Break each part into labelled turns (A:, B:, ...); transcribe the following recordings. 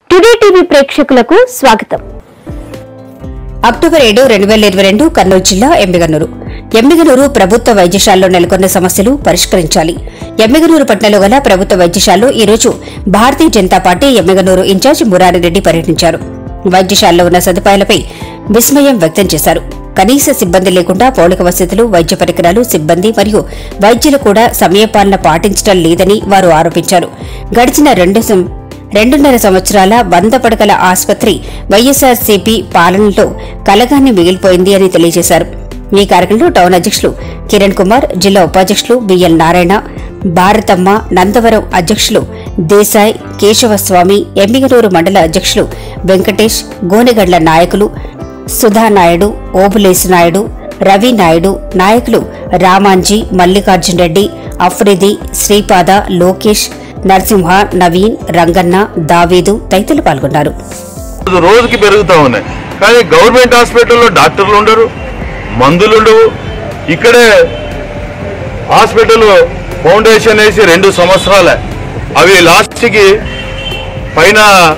A: today TV ప్రేక్షకులకు స్వాగతం
B: October ఏడు రెండు వేల ఇరవై రెండు కర్నూలు జిల్లా ఎమ్మిగనూరు ఎమ్మిగనూరు ప్రభుత్వ వైద్యశాలలో నెలకొన్న సమస్యలు పరిష్కరించాలి ఎమ్మిగనూరు పట్టణంలో గల ప్రభుత్వ వైద్యశాలలో ఈ రోజు భారతీయ జనతా పార్టీ ఎమ్మిగనూరు ఇన్ఛార్జ్ మురారిరెడ్డి పర్యటించారు వైద్యశాలలో ఉన్న సదుపాయాలపై విస్మయం వ్యక్తం చేశారు కనీస సిబ్బంది లేకుండా మౌలిక వసతులు వైద్య పరికరాలు సిబ్బంది మరియు వైద్యులు కూడా సమయపాలన పాటించడం లేదని వారు ఆరోపించారు గడిచిన రెండు సం- రెండున్నర సంవత్సరాల వంద పడకల ఆసుపత్రి వైఎస్ఆర్సీపీ పాలనలో కలగాన్ని మిగిలిపోయింది అని తెలియజేశారు ఈ కార్యక్రమంలో టౌన్ అధ్యక్షులు కిరణ్ కుమార్ జిల్లా ఉపాధ్యక్షులు బిఎల్ నారాయణ భారతమ్మ నందవరం అధ్యక్షులు దేశాయ్ కేశవస్వామి ఎమ్మిగనూరు మండల అధ్యక్షులు వెంకటేష్ గోనెగడ్ల నాయకులు సుధానాయుడు ఓబులేసు నాయుడు రవి నాయుడు నాయకులు రామాంజీ మల్లికార్జున్ రెడ్డి అఫ్రిది శ్రీపాద లోకేష్ నరసింహ నవీన్ రంగన్న దావీదు తదితరులు పాల్గొన్నారు
C: రోజు రోజుకి పెరుగుతూ ఉన్నాయి కానీ గవర్నమెంట్ హాస్పిటల్లో డాక్టర్లు ఉండరు మందులు ఉండవు ఇక్కడే హాస్పిటల్ ఫౌండేషన్ వేసి రెండు సంవత్సరాలే అవి లాస్ట్కి పైన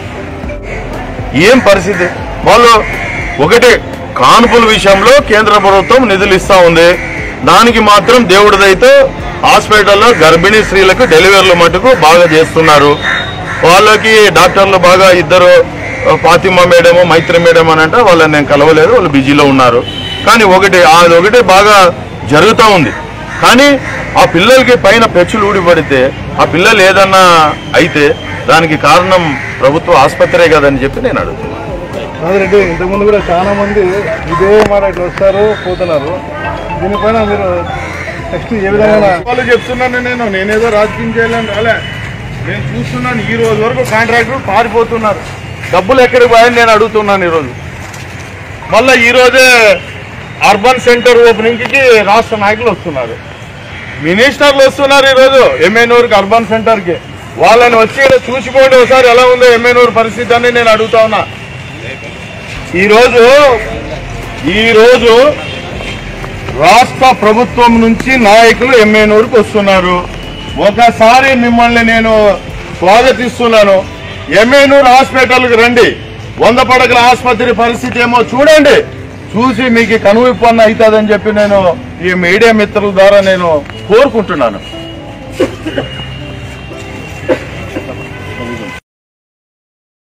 C: ఏం పరిస్థితి వాళ్ళు ఒకటే కాన్పుల విషయంలో కేంద్ర ప్రభుత్వం నిధులు ఇస్తా ఉంది దానికి మాత్రం దేవుడిదైతే హాస్పిటల్లో గర్భిణీ స్త్రీలకు డెలివరీలు మటుకు బాగా చేస్తున్నారు వాళ్ళకి డాక్టర్లు బాగా ఇద్దరు ఫాతిమా మేడం మైత్రి మేడం అని అంటే వాళ్ళని నేను కలవలేదు వాళ్ళు బిజీలో ఉన్నారు కానీ ఒకటి అది ఒకటే బాగా జరుగుతూ ఉంది కానీ ఆ పిల్లలకి పైన పెచ్చులు ఊడిపడితే ఆ పిల్లలు ఏదన్నా అయితే దానికి కారణం ప్రభుత్వ ఆసుపత్రే కదని చెప్పి నేను అడుగుతున్నాను
D: కాదండి ఇంతకుముందు కూడా చాలా మంది ఇదే మాట ఇట్లా వస్తారు పోతున్నారు దీనిపైన మీరు నెక్స్ట్ ఏ విధంగా వాళ్ళు చెప్తున్నాను నేను నేనేదో రాజకీయం చేయాలని రాలే నేను చూస్తున్నాను ఈ రోజు వరకు కాంట్రాక్టర్ పారిపోతున్నారు డబ్బులు ఎక్కడికి పోయాయని నేను అడుగుతున్నాను ఈరోజు మళ్ళీ ఈ రోజే అర్బన్ సెంటర్ ఓపెనింగ్కి రాష్ట్ర నాయకులు వస్తున్నారు మినిస్టర్లు వస్తున్నారు ఈరోజు ఎమ్మెనూరుకి అర్బన్ సెంటర్కి వాళ్ళని వచ్చి ఈడ చూసిపోండి ఒకసారి ఎలా ఉందో ఎమ్మెనూరు పరిస్థితి అని నేను అడుగుతా ఉన్నా ఈరోజు ఈరోజు రాష్ట్ర ప్రభుత్వం నుంచి నాయకులు ఎమ్మెనూరుకు వస్తున్నారు ఒకసారి మిమ్మల్ని నేను స్వాగతిస్తున్నాను ఎమ్మెనూరు హాస్పిటల్కి రండి వంద పడకల ఆసుపత్రి పరిస్థితి ఏమో చూడండి చూసి మీకు కనువిప్పన్న అవుతుందని చెప్పి నేను ఈ మీడియా మిత్రుల ద్వారా నేను కోరుకుంటున్నాను